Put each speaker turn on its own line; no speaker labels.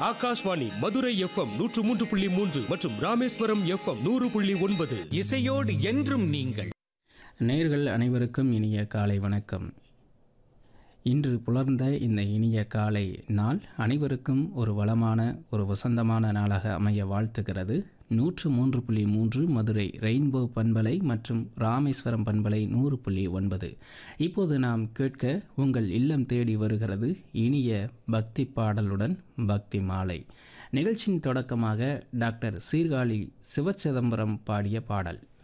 Akashvani Madurai FM நூற்று மூன்று புள்ளி மூன்று மற்றும் ராமேஸ்வரம் எஃப்எம் நூறு புள்ளி ஒன்பது
இசையோடு என்றும் நீங்கள்
நேர்கள் அனைவருக்கும் இனிய காலை வணக்கம் இன்று புலர்ந்த இந்த இனிய காலை நாள் அனைவருக்கும் ஒரு வளமான ஒரு வசந்தமான நாளாக அமைய வாழ்த்துகிறது நூற்று மூன்று புள்ளி மூன்று மதுரை ரெயின்போ பண்பலை மற்றும் ராமேஸ்வரம் பண்பலை நூறு புள்ளி ஒன்பது இப்போது நாம் கேட்க உங்கள் இல்லம் தேடி வருகிறது இனிய பக்தி பாடலுடன் பக்தி மாலை நிகழ்ச்சியின் தொடக்கமாக டாக்டர் சீர்காழி சிவச்சிதம்பரம் பாடிய பாடல்